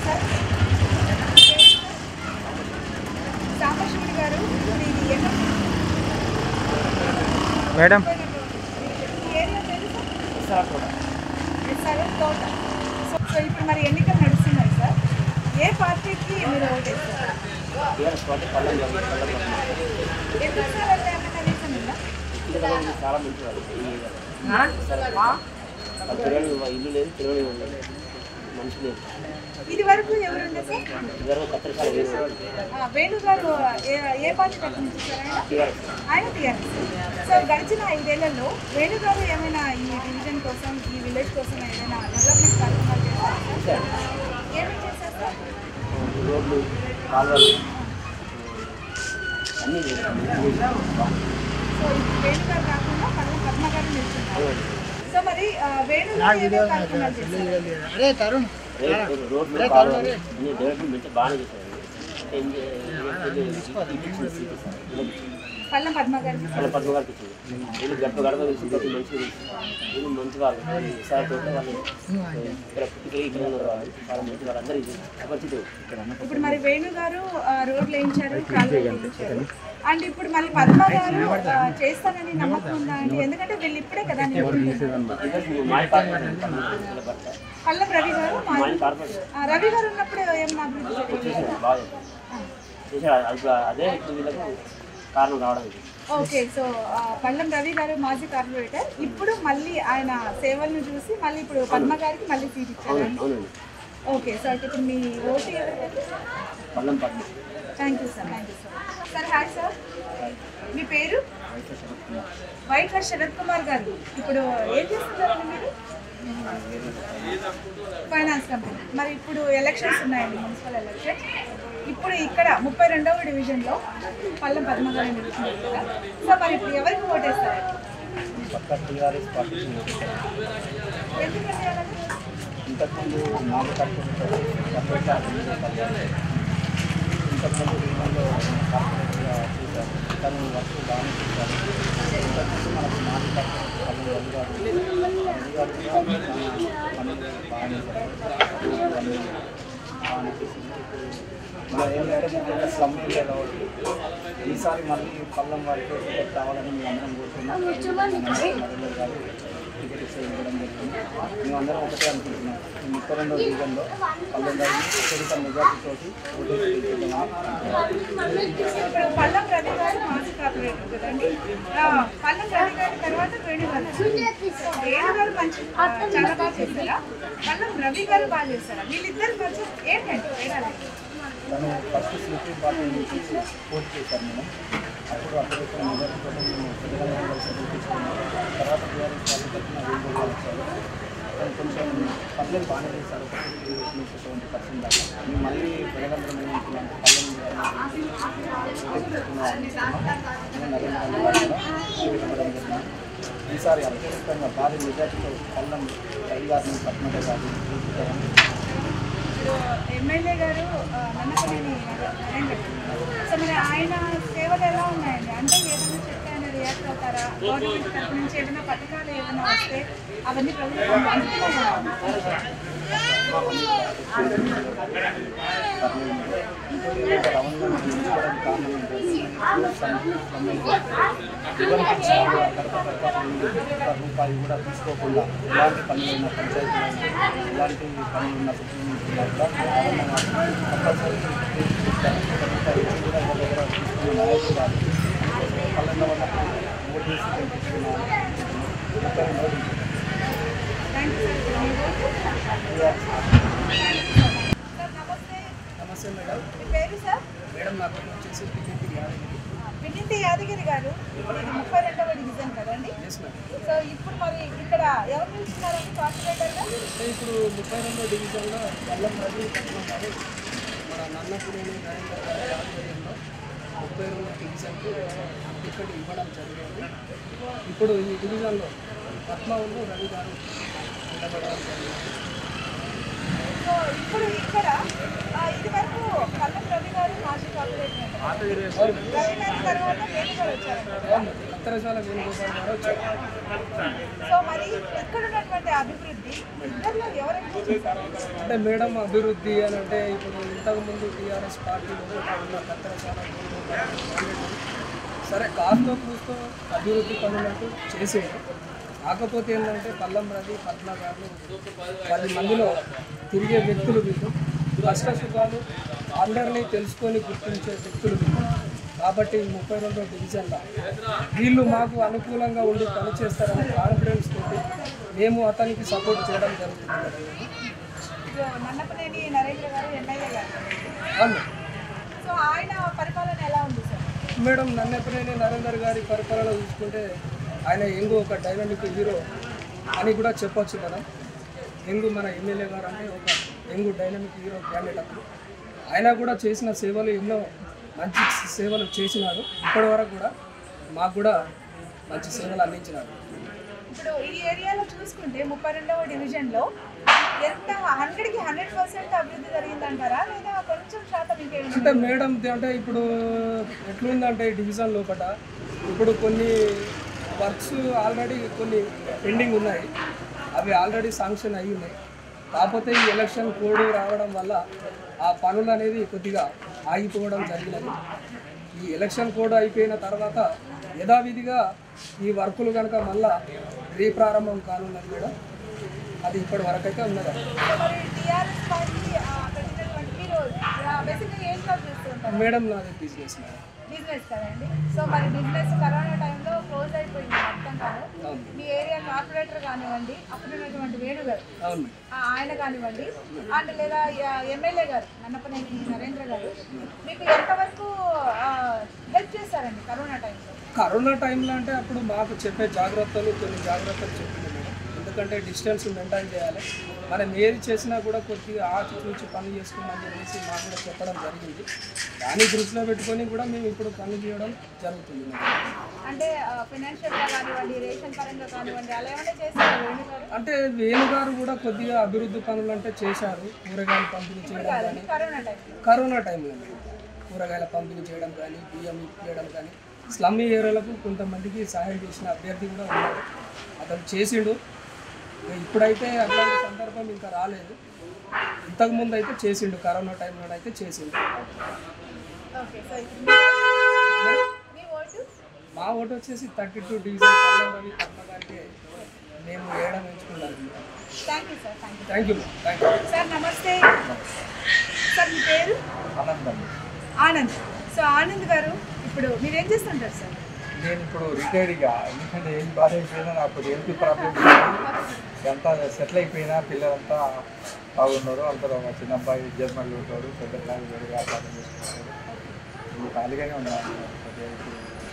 Sir సాంబశివుడి గారు ఇప్పుడు ఇది ఎక్కడ మేడం ఈ ఏరియా పేరు సార్ ఎస్ఆర్ఎం తోట సో సో ఇప్పుడు మరి ఎన్నికలు నడుస్తున్నాయి సార్ ఏ పార్టీకి మీరు ఓటేస్తారు ఎందుకు సార్ అంటే ఏమైనా రీజన్ ఉందా చాలా మంచి వాళ్ళు తిరగని ఇల్లు లేదు తిరగని మనిషి లేదు ఇది వరకు ఎవరుండే సార్ ఇద్దరు కత్తరికాలు వేరు ఆ, వేణు గారు ఏ- ఏ పార్టీ తరఫు నుంచి సార్ ఆయన? ఆయన టీఆర్ఎస్ సో గడిచిన ఐదేళ్లలో వేణు గారు ఏమైనా ఈ డివిజన్ కోసం ఈ విలేజ్ కోసం ఏమైనా డెవలప్మెంట్ కార్యక్రమాలు చేశారా సార్ ఏమేమి చేశారు సార్ రోడ్లు కాలువలు అన్నీ సో ఇప్పుడు వేణు గారు కాకుండా పల్ల పద్మ గారు నిల్చున్నారు సో మరి ఆ, వేణు గారు ఏమేమి కార్యక్రమాలు చేశారు రోడ్లు కాలువలు అన్ని డెవలప్మెంట్ మంచిగా బాగానే చేశారు అంటే ఏం చే- ఇది ఇప్పించింది సీట్ సార్. పల్ల పద్మ గారికి వాళ్ళ పద్మ గారికి ఇచ్చింది వీళ్ళు గడప గడప తెలిసి ప్రతి మనిషి తెలిసి వీళ్ళు మంచి వాళ్ళు సార్ తోట వాళ్ళు ఇక్కడ పుట్టికి ఇక్కడ ఉన్నారు వాళ్ళు చాలా మంచి వాళ్ళు అందరూ ఇది అపరిచితులు ఇప్పుడు మరి వేణు గారు ఆ, రోడ్లు వేయించారు కాలువలు వేయించారు అండ్ ఇప్పుడు మళ్ళీ పద్మ గారు ఆ, చేస్తానని నమ్మకం ఉందా అండి ఎందుకంటే వీళ్ళు ఇప్పుడే కదా నిల్చుంటున్నారు. ఇద్దరు మాయ కార్పొరేషన్ వాళ్ళ భర్త పల్లం రవి గారు మా మాయ కార్పొరేషన్ ఆ, రవి గారు ఉన్నప్పుడు ఏమన్నా అభివృద్ధి జరిగింది చేశారు బాగా చేశారు అది అదే ఇప్పుడు వీళ్ళకు కారణం రావడానికి ఓకే సో ఆ, పల్లం రవి గారు మాజీ కార్పొరేటర్ ఇప్పుడు మళ్ళీ ఆయన సేవలను చూసి మళ్ళీ ఇప్పుడు పద్మ గారికి మళ్ళీ సీట్ ఇచ్చారండి అవునండి ఓకే సో అయితే ఇప్పుడు మీ ఓటు ఎవరికి Pallam Padma thank you sir thank you sir sir hi sir మీ పేరు వైట్ హర్ శరత్ కుమార్ గారు ఇప్పుడు ఏం చేస్తున్నారండి మీరు ఫైనాన్స్ కంపెనీ మరి ఇప్పుడు ఎలక్షన్స్ ఉన్నాయండి మున్సిపల్ ఎలక్షన్ ఇప్పుడు ఇక్కడ ముప్పై రెండవ డివిజన్లో పల్లెం పద్మ గారు నిలుస్తున్నారు కదా సో మరి ఇప్పుడు ఎవరికి ఓటేస్తారండి పక్క టీఆర్ఎస్ పార్టీ ఎందుకంటే అలాగే? ఇంతకుముందు మాకు కార్పొరేటర్ ఇంతకుముందు రీజన్లో కార్పొరేటర్గా చేశారు తను వర్క్ బాగానే చేశారు ఇంతకుముందు మనకు మాజీ కార్పొరేటర్ పల్లె రవి గారు రవి గారు కూడా మన పనులు బాగానే చేశారు అన్నీ బాగానే చేసింది ఇప్పుడు ఇలా ఏంటంటే మేము స్లమ్ ఏరియా కాబట్టి ఈసారి మళ్ళీ పల్లం వారికి టికెట్ కావాలని మేము అందరం కోరుతున్నాం నరేంద్ర గారు టికెట్ ఇస్తే ఇవ్వడం జరిగింది మేమందరం ఒకటే అనుకుంటున్నాం ఈ ముప్పై రెండో డివిజన్లో పల్లెం గారిని అత్యధిక మెజార్టీ తోటి ఓటేసి గెలిపించామని ఇప్పుడు పల్లం రవి గారు మాజీ కార్పొరేటర్ కదండి ఆ, పల్లం రవి గారి తర్వాత వేణు గారు సో వేణు గారు మంచి ఆ, చాలా బాగా చేశారా పల్లం రవి గారు బాగా చేశారా వీళ్ళిద్దరు మధ్య ఏంటండి తేడా తను ఫస్ట్ సిపి పార్టీ నుంచి పోటీ చేశారు మేము అప్పుడు అక్కడ ఇక్కడ మెజార్టీ తోటి మేము తెలంగాణ కలిసి గెలిపించుకున్నాం తర్వాత టీఆర్ఎస్ వాళ్ళు తరఫున వీళ్ళు కూడా వచ్చారు తను కొంచెం పర్లేదు బాగానే చేశారు ఒకటి నుంచి సెవెంటీ పర్సెంట్ దాకా మేము మళ్ళీ ప్రజలందరం ఏమంటున్నాం పల్లెం గారిని ఈసారి అత్యధికంగా భారీ మెజార్టీతో పల్లం రవి గారిని పద్మత గారిని గెలిపించారని ఎమ్మెల్యే గారు ఆ, నన్నపల్లిని నరేంద్ర గారు. సో మరి ఆయన సేవలు ఎలా ఉన్నాయండి అంటే ఏదైనా చెప్తే ఆయన రియాక్ట్ అవుతారా గవర్నమెంట్ తరఫు నుంచి ఏదైనా పథకాలు ఏదైనా వస్తే అవన్నీ ప్రభుత్వం అందుతున్నాయా రూపాయి కూడా తీసుకోకుండా ఇలాంటి పనులున్న పంచాయతీలైనా ఇలాంటి పనులున్న సుప్రీంగా కూడా కంపల్సరీ రూపాయి కూడా ఎవరి దగ్గర తీసుకున్న నాయకులు కాదు పల్లెల్లో ఉన్నప్పుడు ఓటు వేసి గెలిపించుకున్నాను ముప్పై రెండు రోజులు థ్యాంక్ యూ సార్ మీ ఓటు? టీఆర్ఎస్ సార్ నమస్తే నమస్తే మేడం మీ పేరు సార్ మేడం నా పేరు వచ్చేసి పికెపి యాదగిరి వినింటి యాదగిరి గారు ఇప్పుడు ఇది ముప్పై రెండవ డివిజన్ కదండి ఎస్ మేడం సో ఇప్పుడు మరి ఇక్కడ ఎవరు నిలుస్తున్నారండి కార్పొరేటర్గా అంటే ఇప్పుడు ముప్పై రెండో డివిజన్లో వల్లం రవి పట్నం గారు మన నన్నపురేని నరేంద్ర గారి ఆధ్వర్యంలో ముప్పై రెండు డివిజన్కి టికెట్ ఇవ్వడం జరిగింది ఇప్పుడు ఈ డివిజన్లో పద్మవులు రవి గారు నిలబడడం జరిగింది సో ఇప్పుడు ఇక్కడ ఆ, ఇది వరకు కల్లం రవి గారు మాజీ కార్పొరేటర్ రవి గారి తర్వాత వేణు గారు వచ్చారంట ఉత్తరశాల వేణుగోపాల్ గారు వచ్చారు సో మరి ఇక్కడ ఉన్నటువంటి అభివృద్ధి ఇద్దరిలో ఎవరికి అంటే మేడం అభివృద్ధి అని అంటే ఇప్పుడు ఇంతకుముందు టీఆర్ఎస్ పార్టీలో ఉన్న కత్తరశాల సరే కాస్తో కూస్తో అభివృద్ధి పనులంటూ చేసేది కాకపోతే ఏంటంటే పల్లం రవి పద్మ గారు పది మందిలో తిరిగే వ్యక్తులు వీళ్ళు కష్ట సుఖాలు అందరినీ తెలుసుకొని గుర్తించే వ్యక్తులు వీళ్ళు కాబట్టి ముప్పై రెండో డివిజన్లో వీళ్ళు మాకు అనుకూలంగా ఉండి పనిచేస్తారనే కాన్ఫిడెన్స్ తోటి మేము అతనికి సపోర్ట్ చేయడం జరుగుతుంది ఇప్పుడు నన్నపనేని నరేంద్ర గారు ఎమ్మెల్యే గారు అవును సో ఆయన పరిపాలన ఎలా ఉంది సార్ మేడం నన్నెప్పుడైనా నరేందర్ గారి పరిపాలన చూసుకుంటే ఆయన ఎంగు ఒక డైనమిక్ హీరో అని కూడా చెప్పొచ్చు కదా ఎంగు మన ఎమ్మెల్యే గారు అంటే ఒక ఎంగు డైనమిక్ హీరో క్యాండిడేట్ అప్పుడు ఆయన కూడా చేసిన సేవలు ఎన్నో మంచి సేవలు చేసినాడు ఇప్పటి వరకు కూడా మాకు కూడా మంచి సేవలు అందించినాడు ఇప్పుడు ఈ ఏరియాలో చూసుకుంటే ముప్పై రెండవ డివిజన్లో ఎంత హండ్రెడ్కి హండ్రెడ్ పర్సెంట్ అభివృద్ధి జరిగిందంటారా లేదా కొంచెం శాతం ఇంకేమి అంటే మేడం ది- అంటే ఇప్పుడు ఎట్లుందంటే డివిజన్ లోపల ఇప్పుడు కొన్ని వర్క్స్ ఆల్రెడీ కొన్ని పెండింగ్ ఉన్నాయి అవి ఆల్రెడీ శాంక్షన్ అయి ఉన్నాయి కాకపోతే ఈ ఎలక్షన్ కోడ్ రావడం వల్ల ఆ పనులు అనేది కొద్దిగా ఆగిపోవడం జరిగినది ఈ ఎలక్షన్ కోడ్ అయిపోయిన తర్వాత యథావిధిగా ఈ వర్కులు కనుక మళ్ళా రీప్రారంభం కానున్నది మేడం అది ఇప్పటి వరకు అయితే ఉన్నది మరి టీఆర్ఎస్ పార్టీ ఆ, పెట్టినటువంటి మీరు బేసిక్గా ఏం జాబ్ చేస్తుంటారు మేడం నాది బిజినెస్ మేడం బిజినెస్ కదండి సో మరి బిజినెస్ కరోనా టైంలో క్లోజ్ అయిపోయింది మొత్తం కాదు అవును మీ ఏరియా కార్పొరేటర్ కానివ్వండి అక్కడ ఉన్నటువంటి వేణు గారు అవును ఆ, ఆయన కానివ్వండి అండ్ లేదా ఎమ్మెల్యే గారు నన్నపనేని నరేంద్ర గారు మీకు ఎంతవరకు హెల్ప్ చేశారండి కరోనా టైంలో కరోనా టైంలో అంటే అప్పుడు మాకు చెప్పే జాగ్రత్తలు కొన్ని జాగ్రత్తలు చెప్పింది మేడం ఎందుకంటే డిస్టెన్స్ మెయింటైన్ చేయాలి మనం ఏది చేసినా కూడా కొద్దిగా ఆచి చూచి పనులు చేసుకోమని చెప్పేసి మాకు కూడా చెప్పడం జరిగింది దాన్ని దృష్టిలో పెట్టుకొని కూడా మేము ఇప్పుడు పనులు చేయడం జరుగుతుంది మేడం. అంటే ఫినాన్షియల్గా కానివ్వండి రేషన్ పరంగా కానివ్వండి అలా ఏమైనా చేశారా వేణు గారు అంటే వేణుగారు కూడా కొద్దిగా అభివృద్ధి పనులు అంటే చేశారు కూరగాయలు పంపిణీ చేయడం కానీ కరోనా టైంలో కరోనా టైంలో కూరగాయల పంపిణీ చేయడం కానీ బియ్యం ఇప్పించడం కానీ స్లమ్ ఏరియాలకు కొంతమందికి సహాయం చేసిన అభ్యర్థి కూడా ఉన్నాడు అతను చేసిండు ఇక ఇప్పుడైతే అట్లాంటి సందర్భం ఇంకా రాలేదు ఇంతకుముందు అయితే చేసిండు కరోనా టైంలో అయితే చేసిండు ఓకే సో ఇప్పుడు మీ- మీ ఓటు మా ఓటు వచ్చేసి thirty two division Pallem Ravi Padma గారికి మేము వేయడం ఎంచుకున్నాను thank you sir thank you thank you thank you sir నమస్తే సార్ మీ పేరు ఆనందం ఆనంద్ సో ఆనంద్ గారు ఇప్పుడు మీరు ఏం చేస్తుంటారు సార్ నేను ఇప్పుడు రిటైర్డ్గా ఎందుకంటే ఏం బాధ అయిపోయినా నాకు హెల్త్ ప్రాబ్లమ్ ఎంత సెటిల్ అయిపోయినా పిల్లలంతా బాగున్నారు అందరూ మా చిన్న అబ్బాయి జర్మన్లో ఉంటాడు పెద్ద అబ్బాయి వేరే వ్యాపారం చేసుకుంటాడు ఇప్పుడు ఖాళీగానే ఉన్నాను కొద్దిగా ఇప్పుడు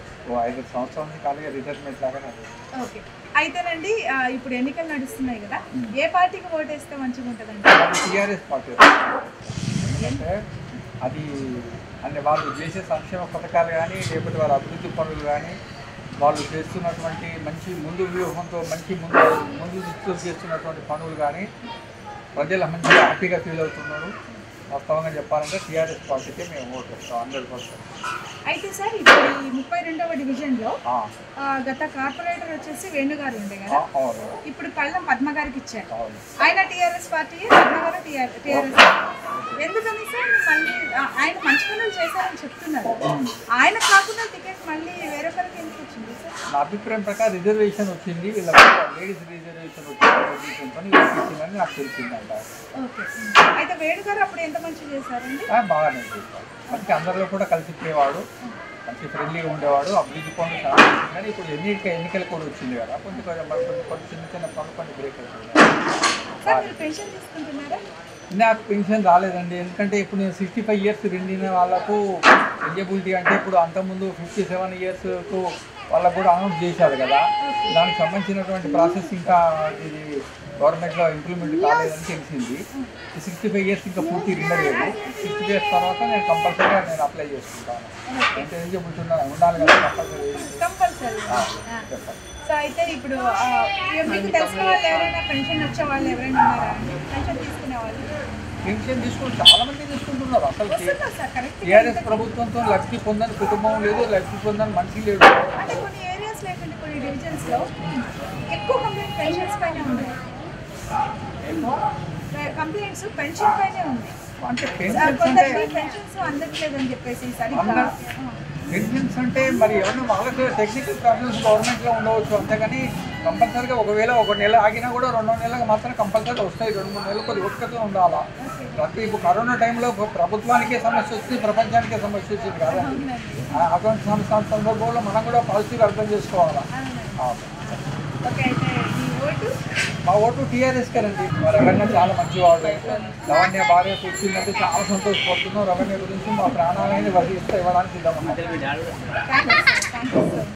ఓ ఐదు సంవత్సరాల నుంచి ఖాళీగా రిటైర్మెంట్ లాగానే ఉంది. ఓకే అయితేనండి ఆ, ఇప్పుడు ఎన్నికలు నడుస్తున్నాయి కదా ఏ పార్టీకి ఓటేస్తే మంచిగా ఉంటుందండి అది టీఆర్ఎస్ పార్టీ ఎందుకంటే అది అంటే వాళ్ళు చేసే సంక్షేమ పథకాలు కానీ లేకపోతే వాళ్ళ అభివృద్ధి పనులు కానీ వాళ్ళు చేస్తున్నటువంటి మంచి ముందు వ్యూహంతో మంచి ముందు ముందు దృష్టితో చేస్తున్నటువంటి పనులు కానీ ప్రజలు మంచిగా హ్యాపీగా ఫీల్ అవుతున్నారు వాస్తవంగా చెప్పాలంటే టీఆర్ఎస్ పార్టీకే మేము ఓటు వేస్తాం హండ్రెడ్ పర్సెంట్ అయితే సార్ ఇప్పుడు ఈ ముప్పై రెండవ డివిజన్లో ఆ, గత కార్పొరేటర్ వచ్చేసి వేణుగారు ఉండే కదా అవును ఇప్పుడు పళ్ళం పద్మ గారికి ఇచ్చారు అవును ఆయన టీఆర్ఎస్ పార్టీ పద్మ గారు టీఆర్ఎస్ ఎందుకని సార్ మళ్ళీ ఆ, ఆయన మంచి పనులు చేశారని చెప్తున్నారు ఆయన కాకుండా టికెట్ మళ్ళీ వేరొకరికి ఎందుకు వచ్చింది సార్ నా అభిప్రాయం ప్రకారం రిజర్వేషన్ వచ్చింది వీళ్ళకి లేడీస్ రిజర్వేషన్ వచ్చింది పని ఇచ్చిందని నాకు తెలిసిందంట ఓకే అయితే వేణుగారు అప్పుడు ఎంత మంచి చేశారండి ఆ, బాగానే చేశాడు మంచి అందరిలో కూడా కలిసిపోయేవాడు మంచి ఫ్రెండ్లీగా ఉండేవాడు అభివృద్ధి పనులు చాలా చేసింది. కానీ ఇప్పుడు ఎన్నిక ఎన్నికలు కూడా వచ్చింది కదా కొంచెం కొంచెం మరి కొన్ని కొన్ని చిన్న చిన్న పనులు కొన్ని బ్రేక్ అయిపోయింది సార్ మీరు పెన్షన్ తీసుకుంటున్నారా నాకు పెన్షన్ రాలేదండి ఎందుకంటే ఇప్పుడు నేను సిక్స్టీ ఫైవ్ ఇయర్స్ నిండిన వాళ్ళకు ఎలిజిబిలిటీ అంటే ఇప్పుడు అంతకుముందు ఫిఫ్టీ సెవెన్ ఇయర్స్కు వాళ్ళకు కూడా అనౌన్స్ చేశారు కదా దానికి సంబంధించినటువంటి ప్రాసెస్ ఇంకా ఇది గవర్నమెంట్లో ఇంప్లిమెంట్ కాలేదని తెలిసింది సిక్స్టీ ఫైవ్ ఇయర్స్ ఇంకా పూర్తి నిండలేదు సిక్స్టీ ఇయర్స్ తర్వాత నేను కంపల్సరీగా నేను అప్లై చేసుకుంటాను అంటే ఎలిజిబిలిటీ ఉండాలి ఉండాలి కదా కంపల్సరీ కంపల్సరీ చెప్పండి సో అయితే ఇప్పుడు ఆ, మీకు తెలిసిన వాళ్ళు ఎవరైనా పెన్షన్ వచ్చే వాళ్ళు ఎవరైనా ఉన్నారా అండి పెన్షన్ తీసుకునే వాళ్ళు పెన్షన్ తీసుకుని చాలా మంది తీసుకుంటున్నారు అసలు వస్తున్నారు సార్ కరెక్ట్ టీఆర్ఎస్ ప్రభుత్వంతో లబ్ధి పొందని కుటుంబం లేదు లబ్ధి పొందని మనిషి లేడు అంటే కొన్ని ఏరియాస్ లేకుంటే కొన్ని డివిజన్స్ లో ఎక్కువ కంప్లీట్ పెన్షన్స్ పైన ఉన్నాయి కంప్లైంట్స్ పెన్షన్ పైనే ఉంది అంటే ఆ, పెన్షన్స్ అంటే కొందరికి పెన్షన్స్ అందట్లేదని చెప్పేసి సరిగ్గా అందరు- పెన్షన్స్ అంటే మరి ఎవరైనా వాళ్ళకి టెక్నికల్ ప్రాబ్లమ్స్ గవర్నమెంట్లో ఉండవచ్చు అంతేగాని కంపల్సరీగా ఒకవేళ ఒక నెల ఆగినా కూడా రెండో నెలలకు మాత్రం కంపల్సరీ వస్తాయి రెండు మూడు నెలలు కొద్ది ఉత్కతో ఉండాలా ప్రతి ఇప్పుడు కరోనా టైంలో ప్రభుత్వానికే సమస్య వచ్చింది ప్రపంచానికే సమస్య వచ్చింది కదా ఆ అటువంటి సంస్థ సందర్భంలో మనం కూడా పాజిటివ్ అర్థం చేసుకోవాలా ఆ. ఓకే అయితే మీ ఓటు మా ఓటు టీఆర్ఎస్ కదండి మా రవణ్య చాలా మంచివాడు రవణ్య భార్య కూర్చుందంటే చాలా సంతోషపడుతున్నాం రవణ్య గురించి మా ప్రాణాలని వర్తిస్తే ఇవ్వడానికి సిద్ధమన్నారు thank you sir thank you sir